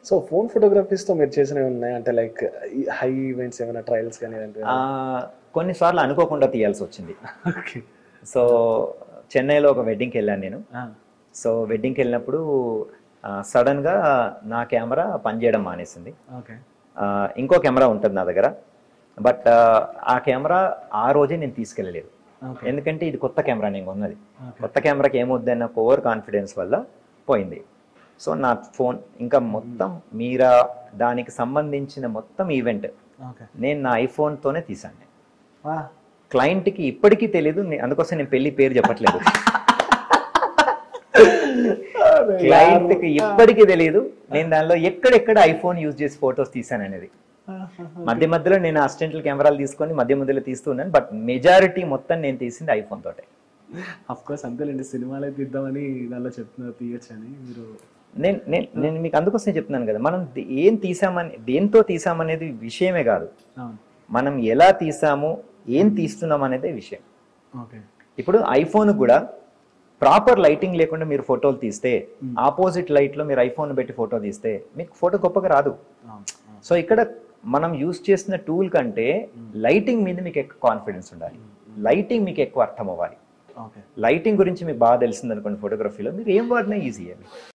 so phone ఫోటోగ్రఫీస్తో మీరు చేసినవి ఉన్నాయి అంటే లైక్ హై ఈవెంట్స్ ఏమైనా ట్రయల్స్ కానీ ఇలాంటివి ఆ, కొన్నిసార్లు అనుకోకుండా తీయాల్సి వచ్చింది ఓకే సో చెన్నైలో ఒక వెడ్డింగ్కి వెళ్ళాను నేను సో వెడ్డింగ్కి వెళ్ళినప్పుడు ఆ, సడన్గా నా కెమెరా పనిచేయడం మానేసింది ఓకే ఆ, ఇంకో కెమెరా ఉంటుంది నా దగ్గర బట్ ఆ కెమెరా ఆ రోజే నేను తీసుకెళ్ళలేదు ఓకే ఎందుకంటే ఇది కొత్త కెమెరా నేను ఉన్నది కొత్త కెమెరాకి ఏమొద్దన్న ఓవర్ కాన్ఫిడెన్స్ వల్ల పోయింది సో నా ఫోన్ ఇంకా మొత్తం మీరా దానికి సంబంధించిన మొత్తం ఈవెంట్ ఓకే నేను నా ఐఫోన్తోనే తీసాను నేను క్లయింట్కి ఇప్పటికీ తెలియదు నే- అందుకోసం నేను పెళ్లి పేరు చెప్పట్లేదు క్లయింట్కి ఇప్పటికీ తెలియదు నేను దానిలో ఎక్కడెక్కడ ఐఫోన్ యూజ్ చేసి ఫొటోస్ తీసాను అనేది మధ్య మధ్యలో నేను అసిస్టెంట్ కెమెరాలు తీసుకొని మధ్య మధ్యలో తీస్తున్నాను బట్ మెజారిటీ మొత్తం నేను తీసింది ఐఫోన్ తోటే అఫ్ కోర్స్ అంతేలేండి సినిమాలే తీద్దామని దానిలో చెప్తున్నారు తీయచ్చు అని మీరు నేను నేను నేను మీకు అందుకోసం చెప్తున్నాను కదా మనం దే- ఏం తీసామని దేంతో తీసామనేది విషయమే కాదు అవును మనం ఎలా తీసాము ఏం తీస్తున్నాం అనేది విషయం ఓకే ఇప్పుడు ఐఫోన్ కూడా ప్రాపర్ లైటింగ్ లేకుండా మీరు ఫోటోలు తీస్తే ఆపోజిట్ లైట్ లో మీరు ఐఫోన్ పెట్టి ఫోటో తీస్తే మీకు ఫోటో గొప్పగా రాదు అవును సో ఇక్కడ మనం యూస్ చేసిన టూల్ కంటే లైటింగ్ మీద మీకు ఎక్కువ కాన్ఫిడెన్స్ ఉండాలి లైటింగ్ మీకు ఎక్కువ అర్థం అవ్వాలి ఓకే లైటింగ్ గురించి మీకు బాగా తెలిసింది అనుకోండి ఫోటోగ్రఫీలో మీరు ఏం వాడినా ఈజీ